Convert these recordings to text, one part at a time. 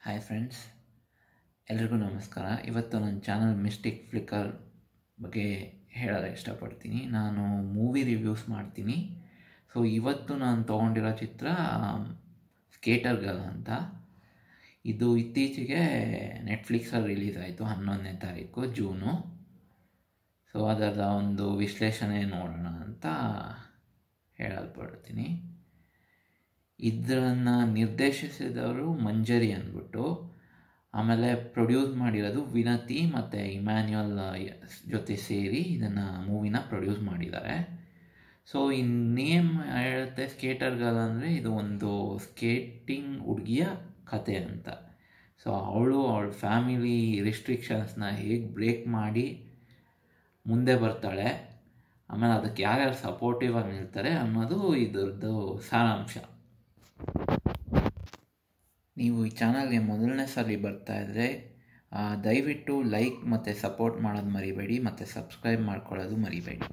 hi friends ಎಲ್ರಿಗೂ ನಮಸ್ಕಾರ ಇವತ್ತು ನನ್ನ ಚಾನಲ್ ಮಿಸ್ಟಿಕ್ ಫ್ಲಿಕ್ಕರ್ ಬಗ್ಗೆ ಹೇಳೋಕ್ಕೆ ಇಷ್ಟಪಡ್ತೀನಿ ನಾನು ಮೂವಿ ರಿವ್ಯೂಸ್ ಮಾಡ್ತೀನಿ ಸೊ ಇವತ್ತು ನಾನು ತೊಗೊಂಡಿರೋ ಚಿತ್ರ ಸ್ಕೇಟರ್ ಗರ್ಲ್ ಅಂತ ಇದು ಇತ್ತೀಚೆಗೆ ನೆಟ್ಫ್ಲಿಕ್ಸಲ್ಲಿ ರಿಲೀಸ್ ಆಯಿತು ಹನ್ನೊಂದನೇ ತಾರೀಕು ಜೂನು ಸೊ ಅದರ ಒಂದು ವಿಶ್ಲೇಷಣೆ ನೋಡೋಣ ಅಂತ ಹೇಳಲ್ಪಡ್ತೀನಿ ಇದನ್ನು ನಿರ್ದೇಶಿಸಿದವರು ಮಂಜರಿ ಅಂದ್ಬಿಟ್ಟು ಆಮೇಲೆ ಪ್ರೊಡ್ಯೂಸ್ ಮಾಡಿರೋದು ವಿನತಿ ಮತ್ತು ಇಮ್ಯಾನ್ಯುಯಲ್ ಜೊತೆ ಸೇರಿ ಇದನ್ನು ಮೂವಿನ ಪ್ರೊಡ್ಯೂಸ್ ಮಾಡಿದ್ದಾರೆ ಸೊ ಈ ನೇಮ್ ಹೇಳುತ್ತೆ ಸ್ಕೇಟರ್ ಗರ್ಲ್ ಅಂದರೆ ಇದು ಒಂದು ಸ್ಕೇಟಿಂಗ್ ಹುಡುಗಿಯ ಕತೆ ಅಂತ ಸೊ ಅವಳು ಅವಳ ಫ್ಯಾಮಿಲಿ ರಿಸ್ಟ್ರಿಕ್ಷನ್ಸ್ನ ಹೇಗೆ ಬ್ರೇಕ್ ಮಾಡಿ ಮುಂದೆ ಬರ್ತಾಳೆ ಆಮೇಲೆ ಅದಕ್ಕೆ ಯಾರ್ಯಾರು ಸಪೋರ್ಟಿವ್ ಆಗಿ ನಿಲ್ತಾರೆ ಅನ್ನೋದು ಇದ್ರದ್ದು ಸಾರಾಂಶ ನೀವು ಈ ಚಾನಲ್ಗೆ ಮೊದಲನೇ ಸಲ ಬರ್ತಾ ಇದ್ದರೆ ದಯವಿಟ್ಟು ಲೈಕ್ ಮತ್ತು ಸಪೋರ್ಟ್ ಮಾಡೋದು ಮರಿಬೇಡಿ ಮತ್ತು ಸಬ್ಸ್ಕ್ರೈಬ್ ಮಾಡ್ಕೊಳ್ಳೋದು ಮರಿಬೇಡಿ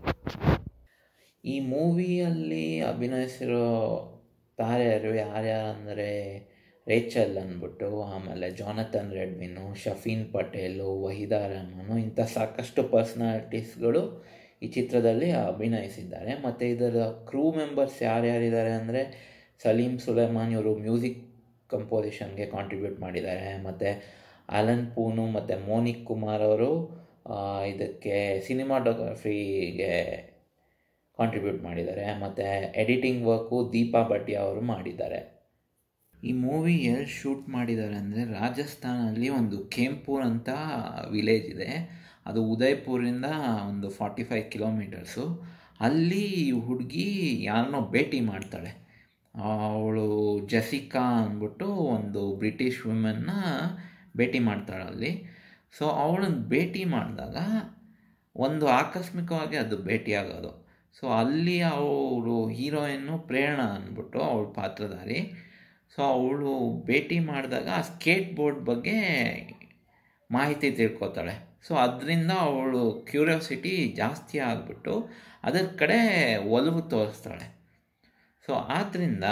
ಈ ಮೂವಿಯಲ್ಲಿ ಅಭಿನಯಿಸಿರೋ ತಾರೆಯರು ಯಾರ್ಯಾರು ಅಂದರೆ ರೇಚಲ್ ಅಂದ್ಬಿಟ್ಟು ಆಮೇಲೆ ಜಾನಥನ್ ರೆಡ್ವಿನು ಶಫೀನ್ ಪಟೇಲು ವಹಿದಾ ರೆಹಮಾನು ಇಂಥ ಸಾಕಷ್ಟು ಪರ್ಸ್ನಾಲಿಟೀಸ್ಗಳು ಈ ಚಿತ್ರದಲ್ಲಿ ಅಭಿನಯಿಸಿದ್ದಾರೆ ಮತ್ತು ಇದರ ಕ್ರೂ ಮೆಂಬರ್ಸ್ ಯಾರ್ಯಾರಿದ್ದಾರೆ ಅಂದರೆ ಸಲೀಂ ಸುಲೇಮಾನ್ ಇವರು ಮ್ಯೂಸಿಕ್ ಕಂಪೋಸಿಷನ್ಗೆ ಕಾಂಟ್ರಿಬ್ಯೂಟ್ ಮಾಡಿದ್ದಾರೆ ಮತ್ತು ಅಲನ್ ಪೂನು ಮತ್ತು ಮೋನಿಕ್ ಕುಮಾರ್ ಅವರು ಇದಕ್ಕೆ ಸಿನಿಮಾಟೋಗ್ರಫಿಗೆ ಕಾಂಟ್ರಿಬ್ಯೂಟ್ ಮಾಡಿದ್ದಾರೆ ಮತ್ತು ಎಡಿಟಿಂಗ್ ವರ್ಕು ದೀಪಾ ಭಟ್ಟಿ ಅವರು ಮಾಡಿದ್ದಾರೆ ಈ ಮೂವಿ ಎಲ್ಲಿ ಶೂಟ್ ಮಾಡಿದ್ದಾರೆ ಅಂದರೆ ರಾಜಸ್ಥಾನಲ್ಲಿ ಒಂದು ಖೇಂಪುರ್ ಅಂತ ವಿಲೇಜ್ ಇದೆ ಅದು ಉದಯ್ಪುರಿಂದ ಒಂದು ಫಾರ್ಟಿ ಫೈವ್ ಕಿಲೋಮೀಟರ್ಸು ಅಲ್ಲಿ ಹುಡುಗಿ ಯಾರನ್ನೋ ಭೇಟಿ ಮಾಡ್ತಾಳೆ ಅವಳು ಜಸಿಕಾ ಅಂದ್ಬಿಟ್ಟು ಒಂದು ಬ್ರಿಟಿಷ್ ವುಮೆನ್ನ ಭೇಟಿ ಮಾಡ್ತಾಳೆ ಅಲ್ಲಿ ಸೊ ಅವಳನ್ನ ಭೇಟಿ ಮಾಡಿದಾಗ ಒಂದು ಆಕಸ್ಮಿಕವಾಗಿ ಅದು ಭೇಟಿಯಾಗೋದು ಸೊ ಅಲ್ಲಿ ಅವಳು ಹೀರೋಯಿನ್ನು ಪ್ರೇರಣಾ ಅಂದ್ಬಿಟ್ಟು ಅವಳ ಪಾತ್ರಧಾರಿ ಸೊ ಅವಳು ಭೇಟಿ ಮಾಡಿದಾಗ ಆ ಸ್ಕೇಟ್ ಬೋರ್ಡ್ ಬಗ್ಗೆ ಮಾಹಿತಿ ತಿಳ್ಕೊತಾಳೆ ಸೊ ಅದರಿಂದ ಅವಳು ಕ್ಯೂರಿಯಾಸಿಟಿ ಜಾಸ್ತಿ ಆಗಿಬಿಟ್ಟು ಅದರ ಕಡೆ ಒಲವು ತೋರಿಸ್ತಾಳೆ ಸೊ ಆದ್ದರಿಂದ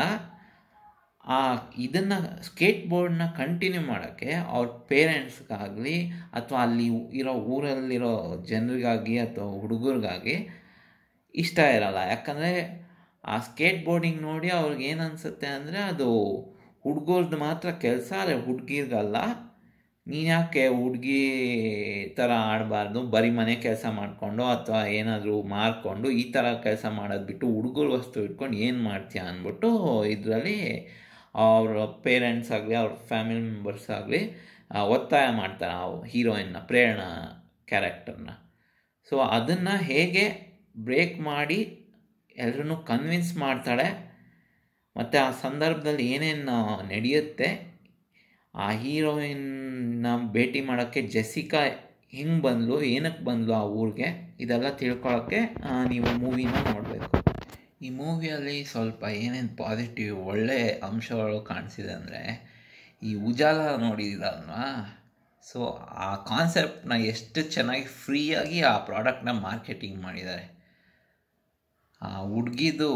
ಆ ಇದನ್ನು ಸ್ಕೇಟ್ ಬೋರ್ಡ್ನ ಕಂಟಿನ್ಯೂ ಮಾಡೋಕ್ಕೆ ಅವ್ರ ಪೇರೆಂಟ್ಸ್ಗಾಗಲಿ ಅಥವಾ ಅಲ್ಲಿ ಇರೋ ಊರಲ್ಲಿರೋ ಜನರಿಗಾಗಿ ಅಥವಾ ಹುಡುಗರಿಗಾಗಿ ಇಷ್ಟ ಇರಲ್ಲ ಯಾಕಂದರೆ ಆ ಸ್ಕೇಟ್ ಬೋರ್ಡಿಂಗ್ ನೋಡಿ ಅವ್ರಿಗೆ ಏನು ಅನಿಸುತ್ತೆ ಅಂದರೆ ಅದು ಹುಡುಗರ್ದು ಮಾತ್ರ ಕೆಲಸ ಆದರೆ ಹುಡುಗಿರ್ಗಲ್ಲ ನೀನು ಯಾಕೆ ಹುಡುಗಿ ಥರ ಆಡಬಾರ್ದು ಬರೀ ಮನೆ ಕೆಲಸ ಮಾಡಿಕೊಂಡು ಅಥವಾ ಏನಾದರೂ ಮಾರ್ಕೊಂಡು ಈ ಥರ ಕೆಲಸ ಮಾಡೋದು ಬಿಟ್ಟು ಹುಡುಗರು ವಸ್ತು ಇಟ್ಕೊಂಡು ಏನು ಮಾಡ್ತೀಯ ಅಂದ್ಬಿಟ್ಟು ಇದರಲ್ಲಿ ಅವ್ರ ಪೇರೆಂಟ್ಸ್ ಆಗಲಿ ಅವ್ರ ಫ್ಯಾಮಿಲಿ ಮೆಂಬರ್ಸ್ ಆಗಲಿ ಒತ್ತಾಯ ಮಾಡ್ತಾರೆ ಆ ಹೀರೋಯಿನ್ನ ಪ್ರೇರಣಾ ಕ್ಯಾರೆಕ್ಟರ್ನ ಸೊ ಅದನ್ನು ಹೇಗೆ ಬ್ರೇಕ್ ಮಾಡಿ ಎಲ್ಲರನ್ನೂ ಕನ್ವಿನ್ಸ್ ಮಾಡ್ತಾಳೆ ಮತ್ತು ಆ ಸಂದರ್ಭದಲ್ಲಿ ಏನೇನು ನಡೆಯುತ್ತೆ ಆ ಹೀರೋಯಿನ್ನ ಭೇಟಿ ಮಾಡೋಕ್ಕೆ ಜೆಸಿಕಾ ಹೆಂಗೆ ಬಂದಳು ಏನಕ್ಕೆ ಬಂದಳು ಆ ಊರಿಗೆ ಇದೆಲ್ಲ ತಿಳ್ಕೊಳ್ಳೋಕ್ಕೆ ನೀವು ಮೂವಿನ ನೋಡಬೇಕು ಈ ಮೂವಿಯಲ್ಲಿ ಸ್ವಲ್ಪ ಏನೇನು ಪಾಸಿಟಿವ್ ಒಳ್ಳೆ ಅಂಶಗಳು ಕಾಣಿಸಿದೆ ಅಂದರೆ ಈ ಉಜಾಲ ನೋಡಿದಿರಲ್ವಾ ಸೊ ಆ ಕಾನ್ಸೆಪ್ಟನ್ನ ಎಷ್ಟು ಚೆನ್ನಾಗಿ ಫ್ರೀಯಾಗಿ ಆ ಪ್ರಾಡಕ್ಟ್ನ ಮಾರ್ಕೆಟಿಂಗ್ ಮಾಡಿದ್ದಾರೆ ಆ ಹುಡ್ಗಿದು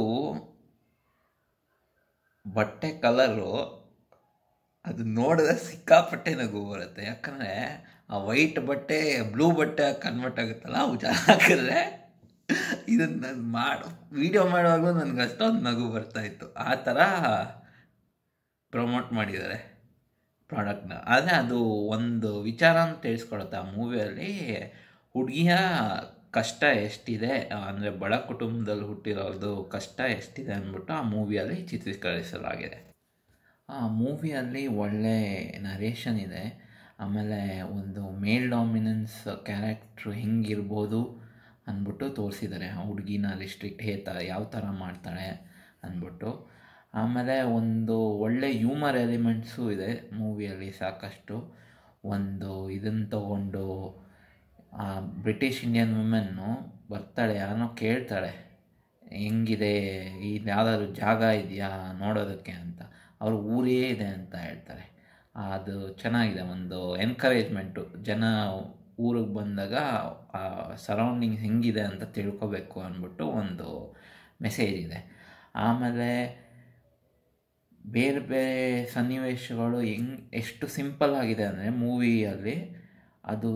ಬಟ್ಟೆ ಕಲರು ಅದು ನೋಡಿದ್ರೆ ಸಿಕ್ಕಾಪಟ್ಟೆ ನಗು ಬರುತ್ತೆ ಯಾಕಂದರೆ ಆ ವೈಟ್ ಬಟ್ಟೆ ಬ್ಲೂ ಬಟ್ಟೆ ಕನ್ವರ್ಟ್ ಆಗುತ್ತಲ್ಲ ಉಜಾಲ ಹಾಕಿದ್ರೆ ಇದನ್ನು ನಾನು ಮಾಡು ವೀಡಿಯೋ ಮಾಡುವಾಗಲೂ ನನಗೆ ಅಷ್ಟೊಂದು ನಗು ಬರ್ತಾಯಿತ್ತು ಆ ಥರ ಪ್ರಮೋಟ್ ಮಾಡಿದ್ದಾರೆ ಪ್ರಾಡಕ್ಟ್ನ ಆದರೆ ಅದು ಒಂದು ವಿಚಾರ ಅಂತ ತಿಳಿಸ್ಕೊಡುತ್ತೆ ಆ ಮೂವಿಯಲ್ಲಿ ಹುಡುಗಿಯ ಕಷ್ಟ ಎಷ್ಟಿದೆ ಅಂದರೆ ಬಡ ಕುಟುಂಬದಲ್ಲಿ ಹುಟ್ಟಿರೋದು ಕಷ್ಟ ಎಷ್ಟಿದೆ ಅಂದ್ಬಿಟ್ಟು ಆ ಮೂವಿಯಲ್ಲಿ ಚಿತ್ರೀಕರಿಸಲಾಗಿದೆ ಆ ಮೂವಿಯಲ್ಲಿ ಒಳ್ಳೆ ನರೇಷನ್ ಇದೆ ಆಮೇಲೆ ಒಂದು ಮೇಲ್ ಡಾಮಿನೆನ್ಸ್ ಕ್ಯಾರೆಕ್ಟ್ರು ಹೆಂಗಿರ್ಬೋದು ಅಂದ್ಬಿಟ್ಟು ತೋರಿಸಿದ್ದಾರೆ ಆ ಹುಡುಗಿನ ರಿಸ್ಟ್ರಿಕ್ಟ್ ಹೇ ತ ಯಾವ ಥರ ಮಾಡ್ತಾಳೆ ಅಂದ್ಬಿಟ್ಟು ಆಮೇಲೆ ಒಂದು ಒಳ್ಳೆ ಹ್ಯೂಮರ್ ಎಲಿಮೆಂಟ್ಸು ಇದೆ ಮೂವಿಯಲ್ಲಿ ಸಾಕಷ್ಟು ಒಂದು ಇದನ್ನು ತಗೊಂಡು ಆ ಬ್ರಿಟಿಷ್ ಇಂಡಿಯನ್ ವುಮೆನ್ನು ಬರ್ತಾಳೆ ಯಾರನ್ನೋ ಕೇಳ್ತಾಳೆ ಹೆಂಗಿದೆ ಇಲ್ಲಿ ಯಾವುದಾದ್ರು ಜಾಗ ಇದೆಯಾ ನೋಡೋದಕ್ಕೆ ಅಂತ ಅವ್ರ ಊರೇ ಇದೆ ಅಂತ ಹೇಳ್ತಾರೆ ಅದು ಚೆನ್ನಾಗಿದೆ ಒಂದು ಎನ್ಕರೇಜ್ಮೆಂಟು ಜನ ಊರಿಗೆ ಬಂದಾಗ ಆ ಸರೌಂಡಿಂಗ್ಸ್ ಹೆಂಗಿದೆ ಅಂತ ತಿಳ್ಕೊಬೇಕು ಅಂದ್ಬಿಟ್ಟು ಒಂದು ಮೆಸೇಜ್ ಇದೆ ಆಮೇಲೆ ಬೇರೆ ಬೇರೆ ಸನ್ನಿವೇಶಗಳು ಹೆಂಗ್ ಎಷ್ಟು ಸಿಂಪಲ್ ಆಗಿದೆ ಅಂದರೆ ಮೂವಿಯಲ್ಲಿ ಅದು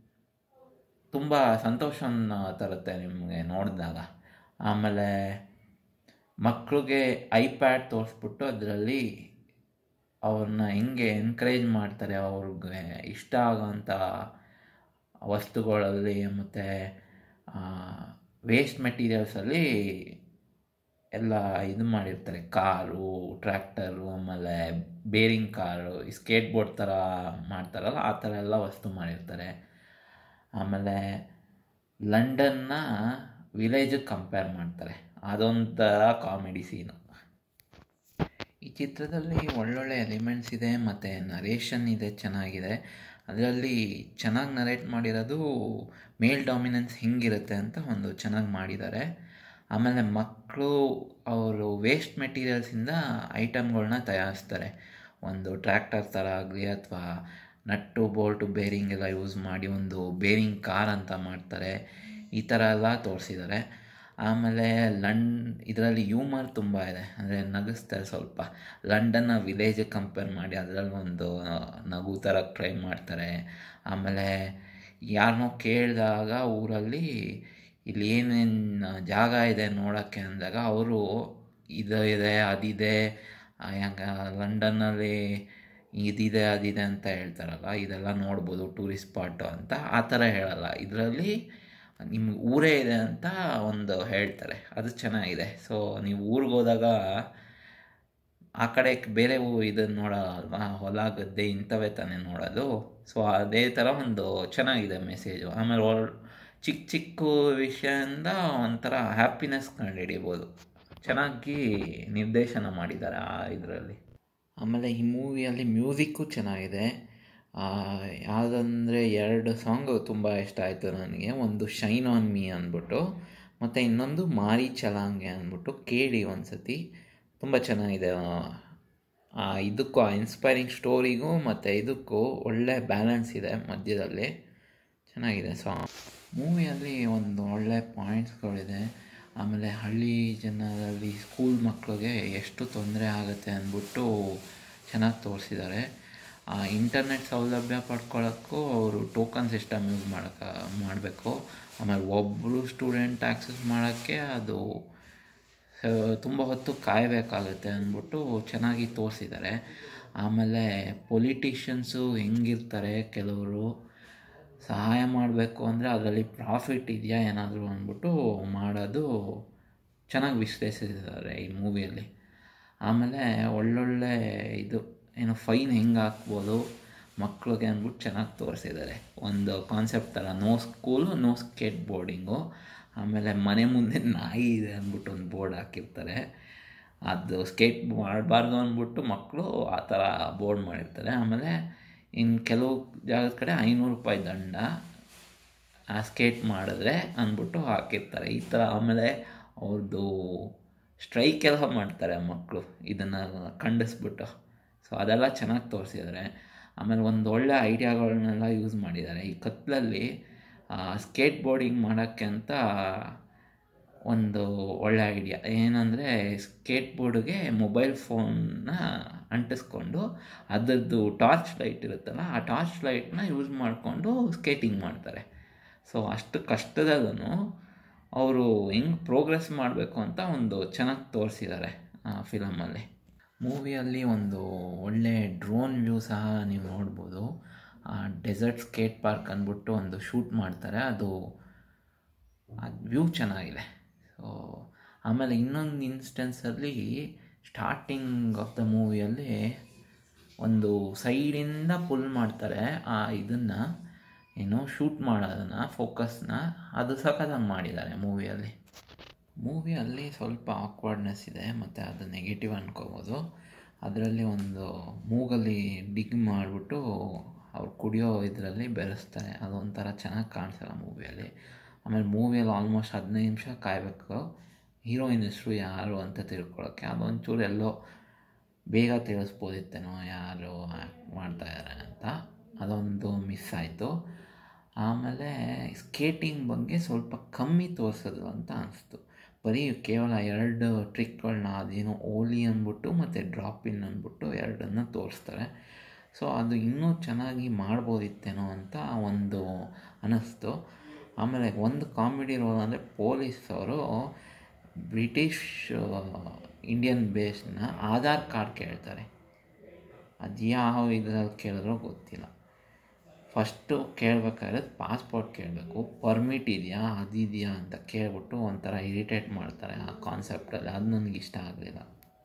ತುಂಬ ಸಂತೋಷವನ್ನು ತರುತ್ತೆ ನಿಮಗೆ ನೋಡಿದಾಗ ಆಮೇಲೆ ಮಕ್ಕಳಿಗೆ ಐಪ್ಯಾಡ್ ತೋರಿಸ್ಬಿಟ್ಟು ಅದರಲ್ಲಿ ಅವ್ರನ್ನ ಹೆಂಗೆ ಎನ್ಕರೇಜ್ ಮಾಡ್ತಾರೆ ಅವ್ರಿಗೆ ಇಷ್ಟ ಆಗೋಂಥ ವಸ್ತುಗಳಲ್ಲಿ ಮತ್ತು ವೇಸ್ಟ್ ಮೆಟೀರಿಯಲ್ಸಲ್ಲಿ ಎಲ್ಲ ಇದು ಮಾಡಿರ್ತಾರೆ ಕಾರು ಟ್ರ್ಯಾಕ್ಟರು ಆಮೇಲೆ ಬೇರಿಂಗ್ ಕಾರು ಈ ಸ್ಕೇಟ್ ಬೋರ್ಡ್ ಥರ ಮಾಡ್ತಾರಲ್ಲ ಆ ಥರ ಎಲ್ಲ ವಸ್ತು ಮಾಡಿರ್ತಾರೆ ಆಮೇಲೆ ಲಂಡನ್ನ ವಿಲೇಜಿಗೆ ಕಂಪೇರ್ ಮಾಡ್ತಾರೆ ಅದೊಂಥರ ಕಾಮಿಡಿ ಸೀನು ಈ ಚಿತ್ರದಲ್ಲಿ ಒಳ್ಳೊಳ್ಳೆ ಎಲಿಮೆಂಟ್ಸ್ ಇದೆ ಮತ್ತು ನರೇಷನ್ ಇದೆ ಚೆನ್ನಾಗಿದೆ ಅದರಲ್ಲಿ ಚೆನ್ನಾಗಿ ನರೇಟ್ ಮಾಡಿರೋದು ಮೇಲ್ ಡಾಮಿನೆನ್ಸ್ ಹೆಂಗಿರುತ್ತೆ ಅಂತ ಒಂದು ಚೆನ್ನಾಗಿ ಮಾಡಿದ್ದಾರೆ ಆಮೇಲೆ ಮಕ್ಕಳು ಅವರು ವೇಸ್ಟ್ ಮೆಟೀರಿಯಲ್ಸಿಂದ ಐಟಮ್ಗಳನ್ನ ತಯಾರಿಸ್ತಾರೆ ಒಂದು ಟ್ರ್ಯಾಕ್ಟರ್ ಥರ ಆಗಲಿ ಅಥವಾ ನಟ್ಟು ಬೋಲ್ಟು ಬೇರಿಂಗ್ ಎಲ್ಲ ಯೂಸ್ ಮಾಡಿ ಒಂದು ಬೇರಿಂಗ್ ಕಾರ್ ಅಂತ ಮಾಡ್ತಾರೆ ಈ ಥರ ಎಲ್ಲ ತೋರಿಸಿದ್ದಾರೆ ಆಮೇಲೆ ಲಂಡ್ ಇದರಲ್ಲಿ ಹ್ಯೂಮರ್ ತುಂಬ ಇದೆ ಅಂದರೆ ನಗಿಸ್ತಾರೆ ಸ್ವಲ್ಪ ಲಂಡನ್ನ ವಿಲೇಜಿಗೆ ಕಂಪೇರ್ ಮಾಡಿ ಅದರಲ್ಲಿ ಒಂದು ನಗು ಥರ ಟ್ರೈ ಮಾಡ್ತಾರೆ ಆಮೇಲೆ ಯಾರನ್ನೋ ಕೇಳಿದಾಗ ಊರಲ್ಲಿ ಇಲ್ಲಿ ಏನೇನು ಜಾಗ ಇದೆ ನೋಡೋಕ್ಕೆ ಅಂದಾಗ ಅವರು ಇದು ಇದೆ ಅದಿದೆ ಯಾಕೆ ಲಂಡನ್ನಲ್ಲಿ ಇದಿದೆ ಅದಿದೆ ಅಂತ ಹೇಳ್ತಾರಲ್ಲ ಇದೆಲ್ಲ ನೋಡ್ಬೋದು ಟೂರಿಸ್ಟ್ ಸ್ಪಾಟು ಅಂತ ಆ ಥರ ಹೇಳಲ್ಲ ಇದರಲ್ಲಿ ನಿಮ್ಗೆ ಊರೇ ಇದೆ ಅಂತ ಒಂದು ಹೇಳ್ತಾರೆ ಅದು ಚೆನ್ನಾಗಿದೆ ಸೊ ನೀವು ಊರಿಗೆ ಹೋದಾಗ ಆ ಕಡೆ ಬೇರೆ ಇದನ್ನು ನೋಡೋಲ್ವಾ ಹೊಲ ಗದ್ದೆ ಇಂಥವೇ ತಾನೇ ನೋಡೋದು ಸೊ ಅದೇ ಥರ ಒಂದು ಚೆನ್ನಾಗಿದೆ ಮೆಸೇಜು ಆಮೇಲೆ ಒಳ್ ಚಿಕ್ಕ ಚಿಕ್ಕ ವಿಷಯದಿಂದ ಒಂಥರ ಹ್ಯಾಪಿನೆಸ್ ಕಂಡುಹಿಡಿಬೋದು ಚೆನ್ನಾಗಿ ನಿರ್ದೇಶನ ಮಾಡಿದ್ದಾರೆ ಆ ಇದರಲ್ಲಿ ಆಮೇಲೆ ಈ ಮೂವಿಯಲ್ಲಿ ಮ್ಯೂಸಿಕ್ಕು ಚೆನ್ನಾಗಿದೆ ಯಾವುದಂದರೆ ಎರಡು ಸಾಂಗು ತುಂಬ ಇಷ್ಟ ಆಯಿತು ನನಗೆ ಒಂದು ಶೈನ್ ಆನ್ ಮೀ ಅಂದ್ಬಿಟ್ಟು ಮತ್ತು ಇನ್ನೊಂದು ಮಾರಿ ಚಲಾಂಗೆ ಅಂದ್ಬಿಟ್ಟು ಕೇಳಿ ಒಂದು ಸತಿ ತುಂಬ ಚೆನ್ನಾಗಿದೆ ಇದಕ್ಕೂ ಆ ಇನ್ಸ್ಪೈರಿಂಗ್ ಸ್ಟೋರಿಗೂ ಮತ್ತು ಇದಕ್ಕೂ ಒಳ್ಳೆ ಬ್ಯಾಲೆನ್ಸ್ ಇದೆ ಮಧ್ಯದಲ್ಲಿ ಚೆನ್ನಾಗಿದೆ ಸಾಂಗ್ ಮೂವಿಯಲ್ಲಿ ಒಂದು ಒಳ್ಳೆ ಪಾಯಿಂಟ್ಸ್ಗಳಿದೆ ಆಮೇಲೆ ಹಳ್ಳಿ ಜನರಲ್ಲಿ ಸ್ಕೂಲ್ ಮಕ್ಕಳಿಗೆ ಎಷ್ಟು ತೊಂದರೆ ಆಗುತ್ತೆ ಅಂದ್ಬಿಟ್ಟು ಚೆನ್ನಾಗಿ ತೋರಿಸಿದ್ದಾರೆ ಇಂಟರ್ನೆಟ್ ಸೌಲಭ್ಯ ಪಡ್ಕೊಳ್ಳೋಕ್ಕೂ ಅವರು ಟೋಕನ್ ಸಿಸ್ಟಮ್ ಯೂಸ್ ಮಾಡೋಕ್ಕೆ ಮಾಡಬೇಕು ಆಮೇಲೆ ಒಬ್ಬರು ಸ್ಟೂಡೆಂಟ್ ಆ್ಯಕ್ಸಸ್ ಮಾಡೋಕ್ಕೆ ಅದು ತುಂಬ ಹೊತ್ತು ಕಾಯಬೇಕಾಗುತ್ತೆ ಅಂದ್ಬಿಟ್ಟು ಚೆನ್ನಾಗಿ ತೋರಿಸಿದ್ದಾರೆ ಆಮೇಲೆ ಪೊಲಿಟಿಷಿಯನ್ಸು ಹೆಂಗಿರ್ತಾರೆ ಕೆಲವರು ಸಹಾಯ ಮಾಡಬೇಕು ಅಂದರೆ ಅದರಲ್ಲಿ ಪ್ರಾಫಿಟ್ ಇದೆಯಾ ಏನಾದರೂ ಅಂದ್ಬಿಟ್ಟು ಮಾಡೋದು ಚೆನ್ನಾಗಿ ವಿಶ್ಲೇಷಿಸಿದ್ದಾರೆ ಈ ಮೂವಿಯಲ್ಲಿ ಆಮೇಲೆ ಒಳ್ಳೊಳ್ಳೆ ಇದು ಏನು ಫೈನ್ ಹೆಂಗೆ ಹಾಕ್ಬೋದು ಮಕ್ಕಳಿಗೆ ಅಂದ್ಬಿಟ್ಟು ಚೆನ್ನಾಗಿ ತೋರಿಸಿದ್ದಾರೆ ಒಂದು ಕಾನ್ಸೆಪ್ಟ್ ಥರ no school no skateboarding ಆಮೇಲೆ ಮನೆ ಮುಂದೆ ನಾಯಿ ಇದೆ ಅಂದ್ಬಿಟ್ಟು ಒಂದು ಬೋರ್ಡ್ ಹಾಕಿರ್ತಾರೆ ಅದು ಸ್ಕೇಟ್ ಮಾಡಬಾರ್ದು ಅಂದ್ಬಿಟ್ಟು ಮಕ್ಕಳು ಆ ಥರ ಬೋರ್ಡ್ ಮಾಡಿರ್ತಾರೆ ಆಮೇಲೆ ಇನ್ನು ಕೆಲವು ಜಾಗದ ಕಡೆ ಐನೂರು ರೂಪಾಯಿ ದಂಡ ಆ ಸ್ಕೇಟ್ ಮಾಡಿದ್ರೆ ಅಂದ್ಬಿಟ್ಟು ಹಾಕಿರ್ತಾರೆ ಈ ಥರ ಆಮೇಲೆ ಅವ್ರದ್ದು ಸ್ಟ್ರೈಕ್ ಎಲ್ಲ ಮಾಡ್ತಾರೆ ಮಕ್ಕಳು ಇದನ್ನು ಖಂಡಿಸ್ಬಿಟ್ಟು ಸೊ ಅದೆಲ್ಲ ಚೆನ್ನಾಗಿ ತೋರಿಸಿದ್ದಾರೆ ಆಮೇಲೆ ಒಂದು ಒಳ್ಳೆ ಐಡಿಯಾಗಳನ್ನೆಲ್ಲ ಯೂಸ್ ಮಾಡಿದ್ದಾರೆ ಈ ಕತ್ಲಲ್ಲಿ ಸ್ಕೇಟ್ ಬೋರ್ಡಿಂಗ್ ಮಾಡೋಕ್ಕೆ ಅಂತ ಒಂದು ಒಳ್ಳೆ ಐಡಿಯಾ ಏನಂದರೆ ಸ್ಕೇಟ್ ಬೋರ್ಡ್ಗೆ ಮೊಬೈಲ್ ಫೋನ್ನ ಅಂಟಿಸ್ಕೊಂಡು ಅದರದ್ದು ಟಾರ್ಚ್ ಲೈಟ್ ಇರುತ್ತಲ್ಲ ಆ ಟಾರ್ಚ್ ಲೈಟ್ನ ಯೂಸ್ ಮಾಡಿಕೊಂಡು ಸ್ಕೇಟಿಂಗ್ ಮಾಡ್ತಾರೆ ಸೊ ಅಷ್ಟು ಕಷ್ಟದಲ್ಲೂ ಅವರು ಹೆಂಗೆ ಪ್ರೋಗ್ರೆಸ್ ಮಾಡಬೇಕು ಅಂತ ಒಂದು ಚೆನ್ನಾಗಿ ತೋರಿಸಿದ್ದಾರೆ ಆ ಫಿಲಮಲ್ಲಿ ಮೂವಿಯಲ್ಲಿ ಒಂದು ಒಳ್ಳೆ ಡ್ರೋನ್ ವ್ಯೂ ಸಹ ನೀವು ನೋಡ್ಬೋದು ಡೆಸರ್ಟ್ ಸ್ಕೇಟ್ ಪಾರ್ಕ್ ಅಂದ್ಬಿಟ್ಟು ಒಂದು ಶೂಟ್ ಮಾಡ್ತಾರೆ ಅದು ಅದು ವ್ಯೂ ಚೆನ್ನಾಗಿದೆ ಸೊ ಆಮೇಲೆ ಇನ್ನೊಂದು ಇನ್ಸ್ಟೆನ್ಸಲ್ಲಿ ಸ್ಟಾರ್ಟಿಂಗ್ ಆಫ್ ದ ಮೂವಿಯಲ್ಲಿ ಒಂದು ಸೈಡಿಂದ ಪುಲ್ ಮಾಡ್ತಾರೆ ಆ ಇದನ್ನು ಏನು ಶೂಟ್ ಮಾಡೋದನ್ನು ಫೋಕಸ್ನ ಅದು ಸಖತ್ತಾಗಿ ಮಾಡಿದ್ದಾರೆ ಮೂವಿಯಲ್ಲಿ ಮೂವಿಯಲ್ಲಿ ಸ್ವಲ್ಪ ಆಕ್ವರ್ಡ್ನೆಸ್ ಇದೆ ಮತ್ತು ಅದು ನೆಗೆಟಿವ್ ಅನ್ಕೋಬೋದು ಅದರಲ್ಲಿ ಒಂದು ಮೂಗಲ್ಲಿ ಡಿಗ್ ಮಾಡಿಬಿಟ್ಟು ಅವ್ರು ಕುಡಿಯೋ ಇದರಲ್ಲಿ ಬೆರೆಸ್ತಾರೆ ಅದೊಂಥರ ಚೆನ್ನಾಗಿ ಕಾಣಿಸಲ್ಲ ಮೂವಿಯಲ್ಲಿ ಆಮೇಲೆ ಮೂವಿಯಲ್ಲಿ ಆಲ್ಮೋಸ್ಟ್ ಹದಿನೈದು ನಿಮಿಷ ಕಾಯಬೇಕು ಹೀರೋಯಿನ್ ಹೆಸರು ಯಾರು ಅಂತ ತಿಳ್ಕೊಳ್ಳೋಕ್ಕೆ ಅದೊಂಚೂರು ಎಲ್ಲೋ ಬೇಗ ತಿಳಿಸ್ಬೋದಿತ್ತೇನೋ ಯಾರು ಮಾಡ್ತಾಯಿದ್ದಾರೆ ಅಂತ ಅದೊಂದು ಮಿಸ್ ಆಯಿತು ಆಮೇಲೆ ಸ್ಕೇಟಿಂಗ್ ಬಗ್ಗೆ ಸ್ವಲ್ಪ ಕಮ್ಮಿ ತೋರಿಸಿದ್ರು ಅಂತ ಅನಿಸ್ತು ಬರೀ ಕೇವಲ ಎರಡು ಟ್ರಿಕ್ಗಳನ್ನ ಅದೇನೋ ಓಲಿ ಅಂದ್ಬಿಟ್ಟು ಮತ್ತು ಡ್ರಾಪ್ ಇನ್ ಅಂದ್ಬಿಟ್ಟು ಎರಡನ್ನು ತೋರಿಸ್ತಾರೆ ಸೊ ಅದು ಇನ್ನೂ ಚೆನ್ನಾಗಿ ಮಾಡ್ಬೋದಿತ್ತೇನೋ ಅಂತ ಒಂದು ಅನ್ನಿಸ್ತು ಆಮೇಲೆ ಒಂದು ಕಾಮಿಡಿ ರೋಲ್ ಅಂದರೆ ಪೊಲೀಸ್ ಅವರು ಬ್ರಿಟಿಷ್ ಇಂಡಿಯನ್ ಬೇಸ್ನ ಆಧಾರ್ ಕಾರ್ಡ್ ಕೇಳ್ತಾರೆ ಅದು ಯಾವ ಇದರಲ್ಲಿ ಕೇಳಿದ್ರೋ ಗೊತ್ತಿಲ್ಲ ಫಸ್ಟು ಕೇಳಬೇಕಾದ್ರೆ ಪಾಸ್ಪೋರ್ಟ್ ಕೇಳಬೇಕು ಪರ್ಮಿಟ್ ಇದೆಯಾ ಅದಿದೆಯಾ ಅಂತ ಕೇಳ್ಬಿಟ್ಟು ಒಂಥರ ಇರಿಟೇಟ್ ಮಾಡ್ತಾರೆ ಆ ಕಾನ್ಸೆಪ್ಟಲ್ಲಿ ಅದು ನನಗೆ ಇಷ್ಟ ಆಗಲಿಲ್ಲ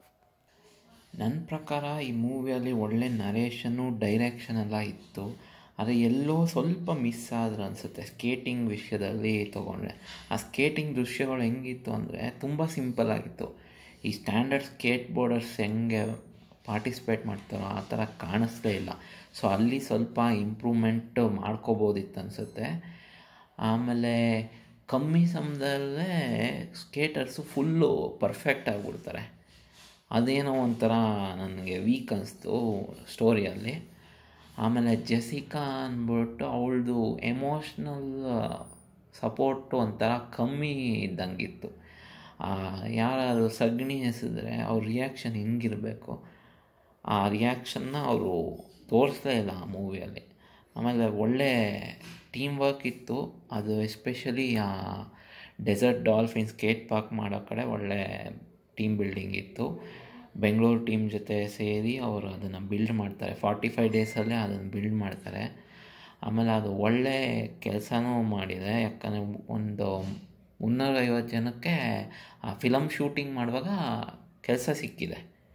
ನನ್ನ ಪ್ರಕಾರ ಈ ಮೂವಿಯಲ್ಲಿ ಒಳ್ಳೆ ನರೇಷನ್ನು ಡೈರೆಕ್ಷನ್ ಎಲ್ಲ ಇತ್ತು ಆದರೆ ಎಲ್ಲೋ ಸ್ವಲ್ಪ ಮಿಸ್ ಆದ್ರೆ ಅನಿಸುತ್ತೆ ಸ್ಕೇಟಿಂಗ್ ವಿಷಯದಲ್ಲಿ ತೊಗೊಂಡ್ರೆ ಆ ಸ್ಕೇಟಿಂಗ್ ದೃಶ್ಯಗಳು ಹೆಂಗಿತ್ತು ಅಂದರೆ ತುಂಬ ಸಿಂಪಲ್ ಆಗಿತ್ತು ಈ ಸ್ಟ್ಯಾಂಡರ್ಡ್ ಸ್ಕೇಟ್ ಬೋರ್ಡರ್ಸ್ ಹೆಂಗೆ ಪಾರ್ಟಿಸಿಪೇಟ್ ಮಾಡ್ತಾರೋ ಆ ಥರ ಕಾಣಿಸ್ಲೇ ಇಲ್ಲ ಸೊ ಅಲ್ಲಿ ಸ್ವಲ್ಪ ಇಂಪ್ರೂವ್ಮೆಂಟ್ ಮಾಡ್ಕೋಬೋದಿತ್ತು ಅನಿಸುತ್ತೆ ಆಮೇಲೆ ಕಮ್ಮಿ ಸಮಯದಲ್ಲೇ ಸ್ಕೇಟರ್ಸು ಫುಲ್ಲು ಪರ್ಫೆಕ್ಟ್ ಆಗಿಬಿಡ್ತಾರೆ ಅದೇನೋ ಒಂಥರ ನನಗೆ ವೀಕ್ ಅನಿಸ್ತು ಸ್ಟೋರಿಯಲ್ಲಿ ಆಮೇಲೆ ಜೆಸಿಕಾ ಅಂದ್ಬಿಟ್ಟು ಅವಳದು ಎಮೋಷ್ನಲ್ ಸಪೋರ್ಟು ಒಂಥರ ಕಮ್ಮಿ ಇದ್ದಂಗಿತ್ತು ಯಾರಾದರೂ ಸಗಣಿ ಎಸೆದ್ರೆ ಅವ್ರ ರಿಯಾಕ್ಷನ್ ಹೆಂಗಿರಬೇಕು ಆ ರಿಯಾಕ್ಷನ್ನ ಅವರು ತೋರಿಸ್ಲೇ ಇಲ್ಲ ಆ ಮೂವಿಯಲ್ಲಿ ಆಮೇಲೆ ಒಳ್ಳೆ ಟೀಮ್ ವರ್ಕ್ ಇತ್ತು ಅದು ಎಸ್ಪೆಷಲಿ ಆ ಡೆಸರ್ಟ್ ಡಾಲ್ಫಿನ್ ಸ್ಕೇಟ್ ಪಾರ್ಕ್ ಮಾಡೋ ಕಡೆ ಒಳ್ಳೆ ಟೀಮ್ ಬಿಲ್ಡಿಂಗ್ ಇತ್ತು ಬೆಂಗಳೂರು ಟೀಮ್ ಜೊತೆ ಸೇರಿ ಅವರು ಅದನ್ನು ಬಿಲ್ಡ್ ಮಾಡ್ತಾರೆ ಫಾರ್ಟಿ ಫೈವ್ ಡೇಸಲ್ಲೇ ಅದನ್ನು ಬಿಲ್ಡ್ ಮಾಡ್ತಾರೆ ಆಮೇಲೆ ಅದು ಒಳ್ಳೆ ಕೆಲಸನೂ ಮಾಡಿದೆ ಯಾಕಂದರೆ ಒಂದು ಮುನ್ನೂರೈವತ್ತು ಜನಕ್ಕೆ ಆ ಫಿಲಮ್ ಶೂಟಿಂಗ್ ಮಾಡುವಾಗ ಕೆಲಸ ಸಿಕ್ಕಿದೆ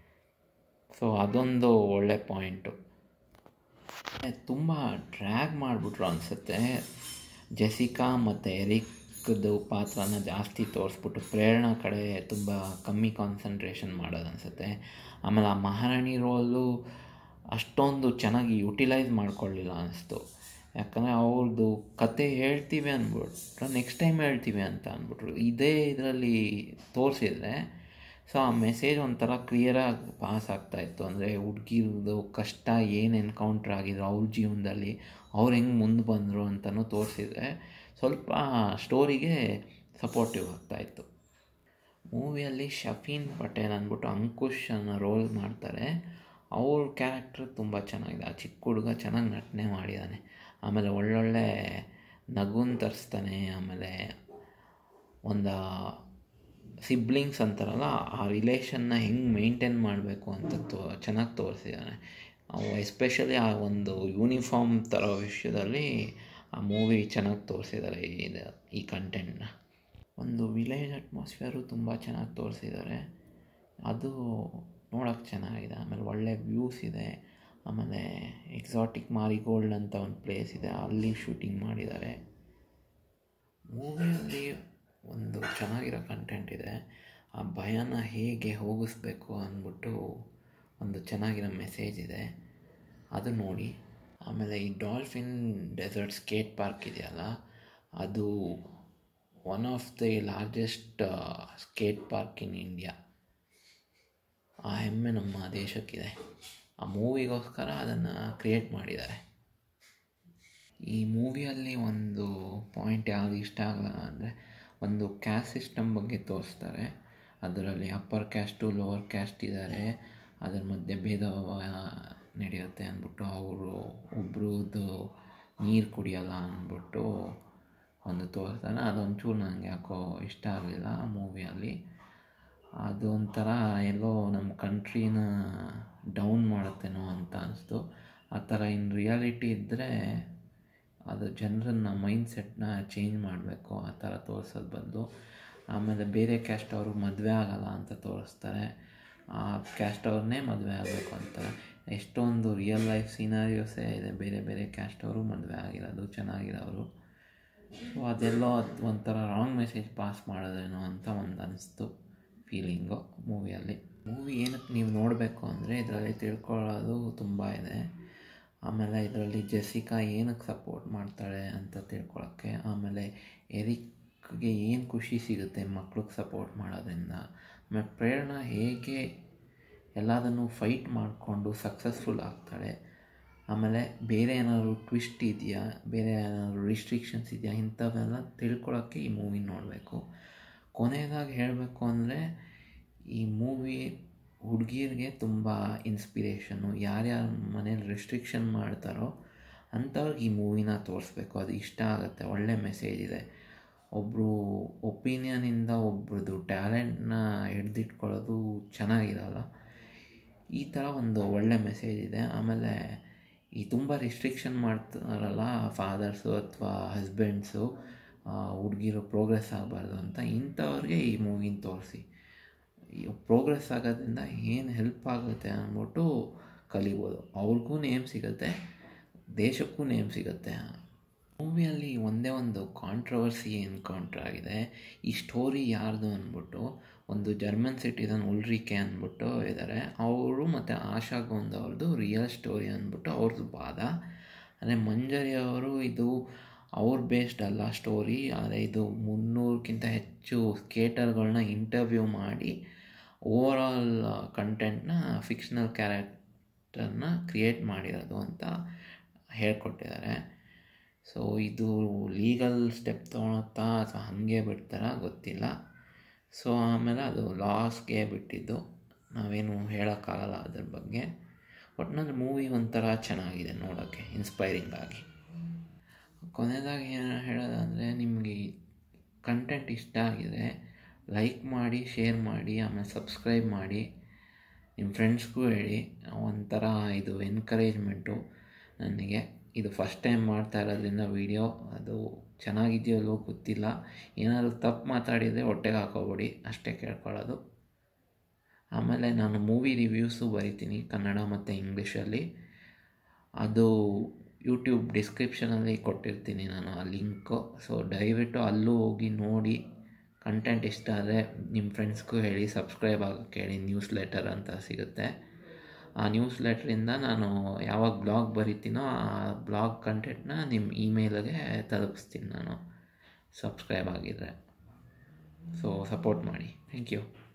ಸೊ ಅದೊಂದು ಒಳ್ಳೆ ಪಾಯಿಂಟು ತುಂಬ ಡ್ರ್ಯಾಗ್ ಮಾಡಿಬಿಟ್ರು ಅನಿಸುತ್ತೆ ಜೆಸಿಕಾ ಮತ್ತು ಎರಿಕ್ದು ಪಾತ್ರನ ಜಾಸ್ತಿ ತೋರಿಸ್ಬಿಟ್ಟು ಪ್ರೇರಣಾ ಕಡೆ ತುಂಬ ಕಮ್ಮಿ ಕಾನ್ಸಂಟ್ರೇಷನ್ ಮಾಡೋದು ಅನಿಸುತ್ತೆ ಆಮೇಲೆ ಆ ಮಹಾರಾಣಿ ರೋಲು ಅಷ್ಟೊಂದು ಚೆನ್ನಾಗಿ ಯುಟಿಲೈಸ್ ಮಾಡ್ಕೊಳ್ಳಿಲ್ಲ ಅನಿಸ್ತು ಯಾಕಂದರೆ ಅವ್ರದ್ದು ಕತೆ ಹೇಳ್ತೀವಿ ಅಂದ್ಬಿಟ್ರು ನೆಕ್ಸ್ಟ್ ಟೈಮ್ ಹೇಳ್ತೀವಿ ಅಂತ ಅಂದ್ಬಿಟ್ರು ಇದೇ ಇದರಲ್ಲಿ ತೋರಿಸಿದ್ರೆ ಸೊ ಆ ಮೆಸೇಜ್ ಒಂಥರ ಕ್ಲಿಯರಾಗಿ ಪಾಸ್ ಆಗ್ತಾಯಿತ್ತು ಅಂದರೆ ಹುಡುಗಿರದು ಕಷ್ಟ ಏನು ಎನ್ಕೌಂಟ್ರ್ ಆಗಿದ್ರು ಅವ್ರ ಜೀವನದಲ್ಲಿ ಅವ್ರು ಹೆಂಗೆ ಮುಂದೆ ಬಂದರು ಅಂತಲೂ ತೋರಿಸಿದ್ರೆ ಸ್ವಲ್ಪ ಸ್ಟೋರಿಗೆ ಸಪೋರ್ಟಿವ್ ಆಗ್ತಾಯಿತ್ತು ಮೂವಿಯಲ್ಲಿ ಶಫೀನ್ ಪಟೇಲ್ ಅಂದ್ಬಿಟ್ಟು ಅಂಕುಶ್ ಅನ್ನೋ ರೋಲ್ ಮಾಡ್ತಾರೆ ಅವ್ರ ಕ್ಯಾರೆಕ್ಟ್ರ್ ತುಂಬ ಚೆನ್ನಾಗಿದೆ ಆ ಚಿಕ್ಕ ಹುಡುಗ ಚೆನ್ನಾಗಿ ನಟನೆ ಮಾಡಿದ್ದಾನೆ ಆಮೇಲೆ ಒಳ್ಳೊಳ್ಳೆ ನಗುನ್ ತರಿಸ್ತಾನೆ ಆಮೇಲೆ ಒಂದು ಸಿಬ್ಲಿಂಗ್ಸ್ ಅಂತಾರಲ್ಲ ಆ ರಿಲೇಷನ್ನ ಹೆಂಗೆ ಮೇಂಟೈನ್ ಮಾಡಬೇಕು ಅಂತ ತೋ ಚೆನ್ನಾಗಿ ತೋರಿಸಿದ್ದಾನೆ ಅವು ಎಸ್ಪೆಷಲಿ ಆ ಒಂದು ಯೂನಿಫಾರ್ಮ್ ತರೋ ವಿಷಯದಲ್ಲಿ ಆ ಮೂವಿ ಚೆನ್ನಾಗಿ ತೋರಿಸಿದ್ದಾರೆ ಇದು ಈ ಕಂಟೆಂಟ್ನ ಒಂದು ವಿಲೇಜ್ ಅಟ್ಮಾಸ್ಫಿಯರು ತುಂಬ ಚೆನ್ನಾಗಿ ತೋರಿಸಿದ್ದಾರೆ ಅದು ನೋಡೋಕ್ಕೆ ಚೆನ್ನಾಗಿದೆ ಆಮೇಲೆ ಒಳ್ಳೆ ವ್ಯೂಸ್ ಇದೆ ಆಮೇಲೆ ಎಕ್ಸಾಟಿಕ್ ಮಾರಿಗೋಲ್ಡ್ ಅಂತ ಒಂದು ಪ್ಲೇಸ್ ಇದೆ ಅಲ್ಲಿ ಶೂಟಿಂಗ್ ಮಾಡಿದ್ದಾರೆ ಮೂವಿಯಲ್ಲಿ ಒಂದು ಚೆನ್ನಾಗಿರೋ ಕಂಟೆಂಟ್ ಇದೆ ಆ ಭಯನ ಹೇಗೆ ಹೋಗಿಸ್ಬೇಕು ಅಂದ್ಬಿಟ್ಟು ಒಂದು ಚೆನ್ನಾಗಿರೋ ಮೆಸೇಜ್ ಇದೆ ಅದು ನೋಡಿ ಆಮೇಲೆ ಈ ಡಾಲ್ಫಿನ್ ಡೆಸರ್ಟ್ ಸ್ಕೇಟ್ ಪಾರ್ಕ್ ಇದೆಯಲ್ಲ ಅದು one of the largest skate park in India ಆ ಹೆಮ್ಮೆ ನಮ್ಮ ದೇಶಕ್ಕಿದೆ ಆ ಮೂವಿಗೋಸ್ಕರ ಅದನ್ನು ಕ್ರಿಯೇಟ್ ಮಾಡಿದ್ದಾರೆ ಈ ಮೂವಿಯಲ್ಲಿ ಒಂದು ಪಾಯಿಂಟ್ ಯಾವುದು ಇಷ್ಟ ಆಗಲ್ಲ ಅಂದರೆ ಒಂದು ಕ್ಯಾಸ್ಟ್ ಸಿಸ್ಟಮ್ ಬಗ್ಗೆ ತೋರಿಸ್ತಾರೆ ಅದರಲ್ಲಿ ಅಪ್ಪರ್ ಕ್ಯಾಸ್ಟು ಲೋವರ್ ಕ್ಯಾಸ್ಟ್ ಇದ್ದಾರೆ ಅದರ ಮಧ್ಯೆ ಭೇದ ಭಾವ ನಡೆಯುತ್ತೆ ಅಂದ್ಬಿಟ್ಟು ಅವರು ಒಬ್ರದ್ದು ನೀರು ಕುಡಿಯೋಲ್ಲ ಅಂದ್ಬಿಟ್ಟು ಒಂದು ತೋರಿಸ್ತಾರೆ ಅದೊಂಚೂರು ನನಗೆ ಯಾಕೋ ಇಷ್ಟ ಆಗಲಿಲ್ಲ ಆ ಮೂವಿಯಲ್ಲಿ ಅದು ಒಂಥರ ಎಲ್ಲೋ ನಮ್ಮ ಕಂಟ್ರಿನ ಡೌನ್ ಮಾಡುತ್ತೇನೋ ಅಂತ ಅನಿಸ್ತು ಆ ಥರ ಇನ್ ರಿಯಾಲಿಟಿ ಇದ್ದರೆ ಅದು ಜನರನ್ನ ಮೈಂಡ್ ಸೆಟ್ನ ಚೇಂಜ್ ಮಾಡಬೇಕು ಆ ಥರ ತೋರಿಸೋದು ಬಂದು ಆಮೇಲೆ ಬೇರೆ ಕ್ಯಾಸ್ಟ್ ಅವರು ಮದುವೆ ಆಗಲ್ಲ ಅಂತ ತೋರಿಸ್ತಾರೆ ಆ ಕ್ಯಾಸ್ಟ್ ಅವ್ರನ್ನೇ ಮದುವೆ ಆಗಬೇಕು ಅಂತಾರೆ ಎಷ್ಟೊಂದು ರಿಯಲ್ ಲೈಫ್ ಸೀನಾರಿಯೋಸೇ ಇದೆ ಬೇರೆ ಬೇರೆ ಕ್ಯಾಸ್ಟ್ ಅವರು ಮದುವೆ ಆಗಿರೋದು ಚೆನ್ನಾಗಿರೋರು ಸೊ ಅದೆಲ್ಲೋ ಅದು ಒಂಥರ ರಾಂಗ್ ಮೆಸೇಜ್ ಪಾಸ್ ಮಾಡೋದೇನೋ ಅಂತ ಒಂದು ಅನಿಸ್ತು ಫೀಲಿಂಗು ಮೂವಿಯಲ್ಲಿ ಮೂವಿ ಏನಕ್ಕೆ ನೀವು ನೋಡಬೇಕು ಅಂದರೆ ಇದರಲ್ಲಿ ತಿಳ್ಕೊಳ್ಳೋದು ತುಂಬ ಇದೆ ಆಮೇಲೆ ಇದರಲ್ಲಿ ಜೆಸಿಕಾ ಏನಕ್ಕೆ ಸಪೋರ್ಟ್ ಮಾಡ್ತಾಳೆ ಅಂತ ತಿಳ್ಕೊಳ್ಳೋಕ್ಕೆ ಆಮೇಲೆ ಎರಿಕ್ಗೆ ಏನು ಖುಷಿ ಸಿಗುತ್ತೆ ಮಕ್ಳಿಗೆ ಸಪೋರ್ಟ್ ಮಾಡೋದ್ರಿಂದ ಆಮೇಲೆ ಪ್ರೇರಣಾ ಹೇಗೆ ಎಲ್ಲದನ್ನು ಫೈಟ್ ಮಾಡಿಕೊಂಡು ಸಕ್ಸಸ್ಫುಲ್ ಆಗ್ತಾಳೆ ಆಮೇಲೆ ಬೇರೆ ಏನಾದರೂ ಟ್ವಿಸ್ಟ್ ಇದೆಯಾ ಬೇರೆ ಏನಾದರೂ ರಿಸ್ಟ್ರಿಕ್ಷನ್ಸ್ ಇದೆಯಾ ಇಂಥವೆಲ್ಲ ತಿಳ್ಕೊಳ್ಳೋಕ್ಕೆ ಈ ಮೂವಿ ನೋಡಬೇಕು ಕೊನೆಯದಾಗಿ ಹೇಳಬೇಕು ಅಂದರೆ ಈ ಮೂವಿ ಹುಡುಗಿರಿಗೆ ತುಂಬ ಇನ್ಸ್ಪಿರೇಷನ್ನು ಯಾರ್ಯಾರ ಮನೇಲಿ ರೆಸ್ಟ್ರಿಕ್ಷನ್ ಮಾಡ್ತಾರೋ ಅಂಥವ್ರಿಗೆ ಈ ಮೂವಿನ ತೋರಿಸ್ಬೇಕು ಅದು ಇಷ್ಟ ಆಗುತ್ತೆ ಒಳ್ಳೆ ಮೆಸೇಜ್ ಇದೆ ಒಬ್ಬರು ಒಪಿನಿಯನಿಂದ ಒಬ್ರದ್ದು ಟ್ಯಾಲೆಂಟ್ನ ಹಿಡ್ದಿಟ್ಕೊಳ್ಳೋದು ಚೆನ್ನಾಗಿರಲ್ಲ ಈ ಥರ ಒಂದು ಒಳ್ಳೆ ಮೆಸೇಜ್ ಇದೆ ಆಮೇಲೆ ಈ ತುಂಬ ರಿಸ್ಟ್ರಿಕ್ಷನ್ ಮಾಡ್ತಾರಲ್ಲ ಫಾದರ್ಸು ಅಥವಾ ಹಸ್ಬೆಂಡ್ಸು ಹುಡುಗಿರು ಪ್ರೋಗ್ರೆಸ್ ಆಗಬಾರ್ದು ಅಂತ ಇಂಥವ್ರಿಗೆ ಈ ಮೂವಿನ ತೋರಿಸಿ ಪ್ರೋಗ್ರೆಸ್ ಆಗೋದ್ರಿಂದ ಏನು ಹೆಲ್ಪ್ ಆಗುತ್ತೆ ಅಂದ್ಬಿಟ್ಟು ಕಲಿಬೋದು ಅವ್ರಿಗೂ ನೇಮ್ ಸಿಗುತ್ತೆ ದೇಶಕ್ಕೂ ನೇಮ್ ಸಿಗುತ್ತೆ ಮೂವಿಯಲ್ಲಿ ಒಂದೇ ಒಂದು ಕಾಂಟ್ರವರ್ಸಿ ಎನ್ಕೌಂಟ್ರ್ ಆಗಿದೆ ಈ ಸ್ಟೋರಿ ಯಾರ್ದು ಅಂದ್ಬಿಟ್ಟು ಒಂದು ಜರ್ಮನ್ ಸಿಟಿಸನ್ ಉಲ್ರಿಕೆ ಅಂದ್ಬಿಟ್ಟು ಇದ್ದಾರೆ ಅವರು ಮತ್ತು ಆಶಾ ಗೋಂದ್ ಅವ್ರದ್ದು ರಿಯಲ್ ಸ್ಟೋರಿ ಅಂದ್ಬಿಟ್ಟು ಅವ್ರದ್ದು ವಾದ ಅಂದರೆ ಮಂಜರಿ ಅವರು ಇದು ಅವ್ರ ಬೇಸ್ಡ್ ಅಲ್ಲ ಸ್ಟೋರಿ ಆದರೆ ಇದು ಮುನ್ನೂರಕ್ಕಿಂತ ಹೆಚ್ಚು ಸ್ಕೇಟರ್ಗಳನ್ನ ಇಂಟರ್ವ್ಯೂ ಮಾಡಿ ಓವರಾಲ್ ಕಂಟೆಂಟ್ನ ಫಿಕ್ಷನಲ್ ಕ್ಯಾರೆಕ್ಟರ್ನ ಕ್ರಿಯೇಟ್ ಮಾಡಿರೋದು ಅಂತ ಹೇಳ್ಕೊಟ್ಟಿದ್ದಾರೆ ಸೊ ಇದು ಲೀಗಲ್ ಸ್ಟೆಪ್ ತೊಗೊಳತ್ತಾ ಅಥವಾ ಹಾಗೆ ಬಿಡ್ತಾರಾ ಗೊತ್ತಿಲ್ಲ ಸೊ ಆಮೇಲೆ ಅದು ಲಾಸ್ಗೆ ಬಿಟ್ಟಿದ್ದು ನಾವೇನು ಹೇಳೋಕ್ಕಾಗಲ್ಲ ಅದ್ರ ಬಗ್ಗೆ ಒಟ್ಟಿನಲ್ಲಿ ಮೂವಿ ಒಂಥರ ಚೆನ್ನಾಗಿದೆ ನೋಡೋಕ್ಕೆ ಇನ್ಸ್ಪೈರಿಂಗ್ ಆಗಿ ಕೊನೆಯದಾಗಿ ಏನು ಹೇಳೋದಂದರೆ ನಿಮಗೆ ಕಂಟೆಂಟ್ ಇಷ್ಟ ಆಗಿದೆ ಲೈಕ್ ಮಾಡಿ ಶೇರ್ ಮಾಡಿ ಆಮೇಲೆ ಸಬ್ಸ್ಕ್ರೈಬ್ ಮಾಡಿ ನಿಮ್ಮ ಫ್ರೆಂಡ್ಸ್ಗೂ ಹೇಳಿ ಒಂಥರ ಇದು ಎನ್ಕರೇಜ್ಮೆಂಟು ನನಗೆ ಇದು ಫಸ್ಟ್ ಟೈಮ್ ಮಾಡ್ತಾ ಇರೋದ್ರಿಂದ ವೀಡಿಯೋ ಅದು ಚೆನ್ನಾಗಿದೆಯೋ ಅಲ್ವೋ ಗೊತ್ತಿಲ್ಲ ಏನಾದರೂ ತಪ್ಪು ಮಾತಾಡಿದರೆ ಹೊಟ್ಟೆಗೆ ಹಾಕೋಬೇಡಿ ಅಷ್ಟೇ ಕೇಳ್ಕೊಳ್ಳೋದು ಆಮೇಲೆ ನಾನು ಮೂವಿ ರಿವ್ಯೂಸು ಬರಿತೀನಿ ಕನ್ನಡ ಮತ್ತು ಇಂಗ್ಲೀಷಲ್ಲಿ ಅದು ಯೂಟ್ಯೂಬ್ ಡಿಸ್ಕ್ರಿಪ್ಷನಲ್ಲಿ ಕೊಟ್ಟಿರ್ತೀನಿ ನಾನು ಆ ಲಿಂಕು ಸೊ ದಯವಿಟ್ಟು ಅಲ್ಲೂ ಹೋಗಿ ನೋಡಿ ಕಂಟೆಂಟ್ ಇಷ್ಟ ಆದರೆ ನಿಮ್ಮ ಫ್ರೆಂಡ್ಸ್ಗೂ ಹೇಳಿ ಸಬ್ಸ್ಕ್ರೈಬ್ ಆಗೋಕ್ಕೆ ಹೇಳಿ ನ್ಯೂಸ್ ಲೆಟರ್ ಅಂತ ಸಿಗುತ್ತೆ ಆ ನ್ಯೂಸ್ ಲೆಟ್ರಿಂದ ನಾನು ಯಾವಾಗ ಬ್ಲಾಗ್ ಬರಿತೀನೋ ಆ ಬ್ಲಾಗ್ ಕಂಟೆಂಟ್ನ ನಿಮ್ಮ ಇಮೇಲ್ಗೆ ತಲುಪಿಸ್ತೀನಿ ನಾನು ಸಬ್ಸ್ಕ್ರೈಬ್ ಆಗಿದ್ದರೆ ಸೊ ಸಪೋರ್ಟ್ ಮಾಡಿ ಥ್ಯಾಂಕ್ ಯು